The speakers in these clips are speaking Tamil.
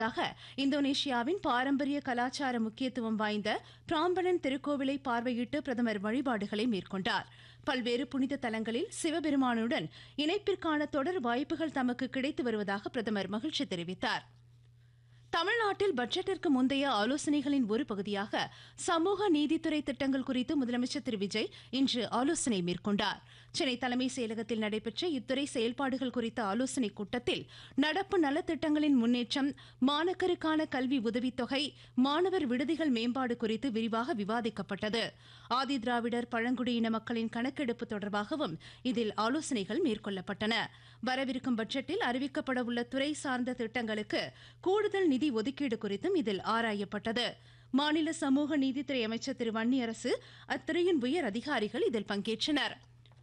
ாக இந்தோனேஷியாவின் பாரம்பரிய கலாச்சார முக்கியத்துவம் வாய்ந்த பிராம்பணன் திருக்கோவிலை பார்வையிட்டு பிரதமர் வழிபாடுகளை மேற்கொண்டார் பல்வேறு புனித தலங்களில் சிவபெருமானுடன் இணைப்பிற்கான தொடர் வாய்ப்புகள் தமக்கு கிடைத்து வருவதாக பிரதமர் மகிழ்ச்சி தெரிவித்தார் தமிழ்நாட்டில் பட்ஜெட்டிற்கு முந்தைய ஆலோசனைகளின் ஒரு பகுதியாக சமூக நீதித்துறை திட்டங்கள் குறித்து முதலமைச்சர் திரு விஜய் இன்று ஆலோசனை மேற்கொண்டார் சென்னை தலைமைச் செயலகத்தில் நடைபெற்ற இத்துறை செயல்பாடுகள் குறித்த ஆலோசனைக் கூட்டத்தில் நடப்பு நலத்திட்டங்களின் முன்னேற்றம் மாணக்கருக்கான கல்வி உதவித்தொகை மாணவர் விடுதிகள் மேம்பாடு குறித்து விரிவாக விவாதிக்கப்பட்டது ஆதி திராவிடர் பழங்குடியின மக்களின் கணக்கெடுப்பு தொடர்பாகவும் இதில் ஆலோசனைகள் மேற்கொள்ளப்பட்டன வரவிருக்கும் பட்ஜெட்டில் அறிவிக்கப்பட உள்ள துறை சார்ந்த திட்டங்களுக்கு கூடுதல் நிதி ஒதுக்கீடு குறித்தும் இதில் ஆராயப்பட்டது மாநில சமூக நீதித்துறை அமைச்சர் திரு வன்னியரசு அத்துறையின் உயர் அதிகாரிகள் இதில் பங்கேற்றனர்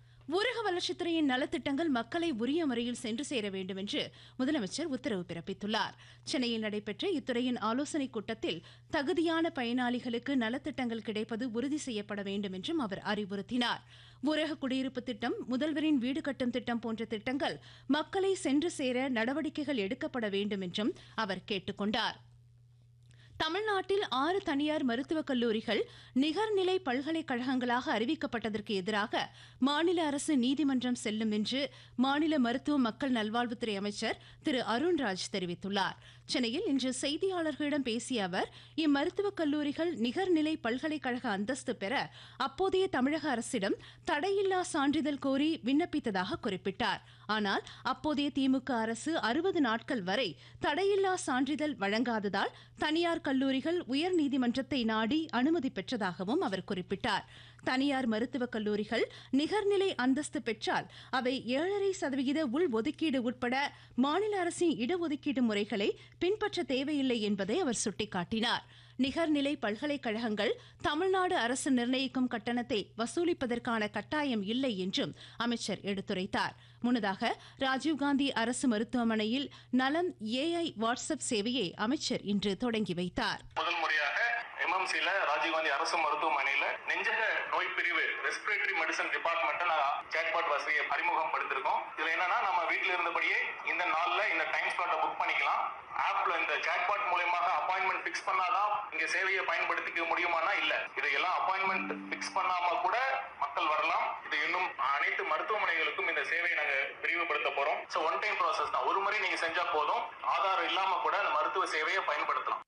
ஊரக வளர்ச்சித்துறையின் நலத்திட்டங்கள் மக்களை உரிய முறையில் சென்று சேர வேண்டும் என்று முதலமைச்சர் உத்தரவு பிறப்பித்துள்ளார் சென்னையில் நடைபெற்ற இத்துறையின் ஆலோசனைக் கூட்டத்தில் தகுதியான பயனாளிகளுக்கு நலத்திட்டங்கள் கிடைப்பது உறுதி செய்யப்பட வேண்டும் என்றும் அவர் அறிவுறுத்தினார் ஊரக குடியிருப்பு திட்டம் முதல்வரின் வீடு கட்டும் திட்டம் போன்ற திட்டங்கள் மக்களை சென்று சேர நடவடிக்கைகள் எடுக்கப்பட வேண்டும் என்றும் அவர் கேட்டுக் கொண்டார் தமிழ்நாட்டில் ஆறு தனியார் மருத்துவக் கல்லூரிகள் நிகர்நிலை பல்கலைக்கழகங்களாக அறிவிக்கப்பட்டதற்கு எதிராக மாநில அரசு நீதிமன்றம் செல்லும் என்று மாநில மருத்துவ மக்கள் நல்வாழ்வுத்துறை அமைச்சர் திரு அருண்ராஜ் தெரிவித்துள்ளார் சென்னையில் இன்று செய்தியாளர்களிடம் பேசிய அவர் இம்மருத்துவக் கல்லூரிகள் நிகர்நிலை பல்கலைக்கழக அந்தஸ்து பெற அப்போதைய தமிழக அரசிடம் தடையில்லா சான்றிதழ் கோரி விண்ணப்பித்ததாக குறிப்பிட்டார் ஆனால் அப்போதைய திமுக அரசு அறுபது நாட்கள் வரை தடையில்லா சான்றிதழ் வழங்காததால் தனியார் கல்லூரிகள் உயர்நீதிமன்றத்தை நாடி அனுமதி பெற்றதாகவும் அவர் குறிப்பிட்டார் தனியார் மருத்துவக் கல்லூரிகள் நிகர்நிலை அந்தஸ்து பெற்றால் அவை ஏழரை சதவிகித உள் ஒதுக்கீடு உட்பட மாநில அரசின் இடஒதுக்கீடு முறைகளை பின்பற்ற தேவையில்லை என்பதை அவர் சுட்டிக்காட்டினார் நிகர்நிலை பல்கலைக்கழகங்கள் தமிழ்நாடு அரசு நிர்ணயிக்கும் கட்டணத்தை வசூலிப்பதற்கான கட்டாயம் இல்லை என்றும் அமைச்சர் எடுத்துரைத்தார் முன்னதாக ராஜீவ்காந்தி அரசு மருத்துவமனையில் நலம் ஏஐ வாட்ஸ்அப் சேவையை அமைச்சர் இன்று தொடங்கி வைத்தார் முதல் முறையாக எம்எம்சில ராஜீவ்காந்தி அரசு மருத்துவமனையில நெஞ்சக நோய் பிரிவு ரெஸ்பிரேட்டரி மெடிசன் டிபார்ட்மெண்ட் நான் சேட்பாட் வசதியை அறிமுகப்படுத்திருக்கோம் இதுல என்னன்னா நம்ம வீட்ல இருந்தபடியே இந்த நாள்ல இந்த டைம் ஸ்லாட்டை புக் பண்ணிக்கலாம் ஆப்ல இந்த சேட்பாட் மூலியமாக அப்பாயின்மெண்ட் பிக்ஸ் பண்ணாதான் இங்க சேவையை பயன்படுத்திக்க முடியுமானா இல்ல இதையெல்லாம் அப்பாயின்மெண்ட் பிக்ஸ் பண்ணாம கூட மக்கள் வரலாம் இது இன்னும் அனைத்து மருத்துவமனைகளுக்கும் இந்த சேவையை நாங்க விரிவுபடுத்த போறோம் சோ ஒன் டைம் ப்ராசஸ் தான் ஒரு முறை நீங்க செஞ்சா போதும் ஆதாரம் இல்லாம கூட அந்த மருத்துவ சேவையை பயன்படுத்தலாம்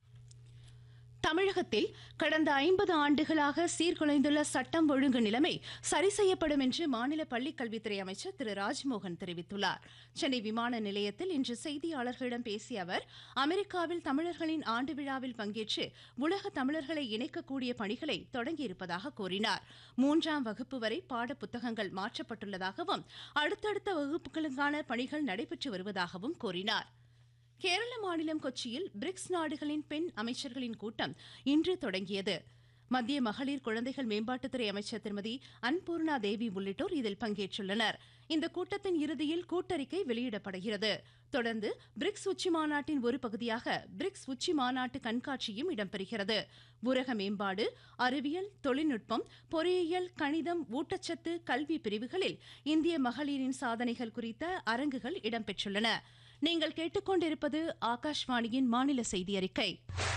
தமிழகத்தில் கடந்த ஐம்பது ஆண்டுகளாக சீர்குலைந்துள்ள சட்டம் ஒழுங்கு நிலைமை சரி செய்யப்படும் என்று மாநில பள்ளிக் கல்வித்துறை அமைச்சர் திரு ராஜ்மோகன் தெரிவித்துள்ளார் சென்னை விமான நிலையத்தில் இன்று செய்தியாளர்களிடம் பேசிய அவர் அமெரிக்காவில் தமிழர்களின் ஆண்டு விழாவில் பங்கேற்று உலக தமிழர்களை இணைக்கக்கூடிய பணிகளை தொடங்கியிருப்பதாக கூறினார் மூன்றாம் வகுப்பு வரை பாட புத்தகங்கள் மாற்றப்பட்டுள்ளதாகவும் அடுத்தடுத்த வகுப்புகளுக்கான பணிகள் நடைபெற்று வருவதாகவும் கூறினார் கேரள மாநிலம் கொச்சியில் பிரிக்ஸ் நாடுகளின் பெண் அமைச்சர்களின் கூட்டம் இன்று தொடங்கியது மத்திய மகளிர் குழந்தைகள் மேம்பாட்டுத்துறை அமைச்சர் திருமதி அன்பூர்ணா தேவி உள்ளிட்டோர் இதில் பங்கேற்றுள்ளனர் இந்த கூட்டத்தின் இறுதியில் கூட்டறிக்கை வெளியிடப்படுகிறது தொடர்ந்து பிரிக்ஸ் உச்சி மாநாட்டின் ஒரு பகுதியாக பிரிக்ஸ் உச்சி மாநாட்டு கண்காட்சியும் இடம்பெறுகிறது ஊரக மேம்பாடு அறிவியல் தொழில்நுட்பம் பொறியியல் கணிதம் ஊட்டச்சத்து கல்வி பிரிவுகளில் இந்திய மகளிரின் சாதனைகள் குறித்த அரங்குகள் இடம்பெற்றுள்ளன நீங்கள் கேட்டுக்கொண்டிருப்பது ஆகாஷ்வாணியின் மாநில செய்தி அறிக்கை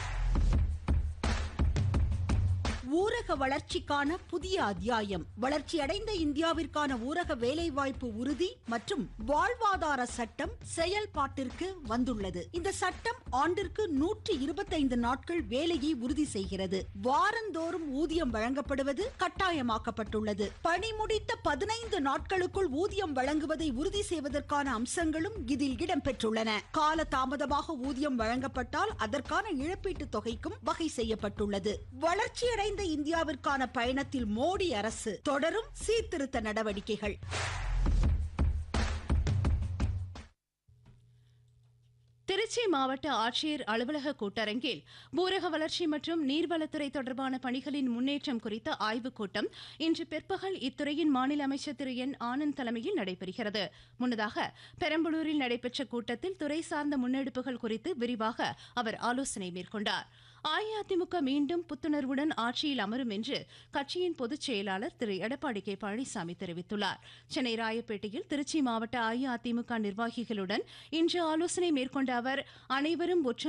ஊரக வளர்ச்சிக்கான புதிய அத்தியாயம் வளர்ச்சியடைந்த இந்தியாவிற்கான ஊரக வேலைவாய்ப்பு உறுதி மற்றும் வாழ்வாதார சட்டம் செயல்பாட்டிற்கு வந்துள்ளது இந்த சட்டம் ஆண்டிற்கு நூற்றி இருபத்தைந்து நாட்கள் வேலையை உறுதி செய்கிறது வாரந்தோறும் ஊதியம் வழங்கப்படுவது கட்டாயமாக்கப்பட்டுள்ளது பணி முடித்த பதினைந்து நாட்களுக்குள் ஊதியம் வழங்குவதை உறுதி செய்வதற்கான அம்சங்களும் இதில் இடம்பெற்றுள்ளன கால தாமதமாக ஊதியம் வழங்கப்பட்டால் அதற்கான இழப்பீட்டுத் தொகைக்கும் வகை செய்யப்பட்டுள்ளது வளர்ச்சியடைந்த இந்தியாவிற்கான பயணத்தில் மோடி அரசு தொடரும் சீர்திருத்த நடவடிக்கைகள் திருச்சி மாவட்ட ஆட்சியர் அலுவலக கூட்டரங்கில் ஊரக வளர்ச்சி மற்றும் நீர்வளத்துறை தொடர்பான பணிகளின் முன்னேற்றம் குறித்த ஆய்வுக் கூட்டம் இன்று பிற்பகல் இத்துறையின் மாநில அமைச்சர் திரு என் ஆனந்த் தலைமையில் நடைபெறுகிறது முன்னதாக பெரம்பலூரில் நடைபெற்ற கூட்டத்தில் துறை சார்ந்த முன்னெடுப்புகள் குறித்து விரிவாக அவர் ஆலோசனை மேற்கொண்டார் அஇஅதிமுக மீண்டும் புத்துணர்வுடன் ஆட்சியில் அமரும் என்று கட்சியின் பொதுச் செயலாளர் திரு எடப்பாடி கே பழனிசாமி தெரிவித்துள்ளார் சென்னை ராயப்பேட்டையில் திருச்சி மாவட்ட அஇஅதிமுக நிர்வாகிகளுடன் இன்று ஆலோசனை மேற்கொண்ட அவர் அனைவரும் ஒற்றுமை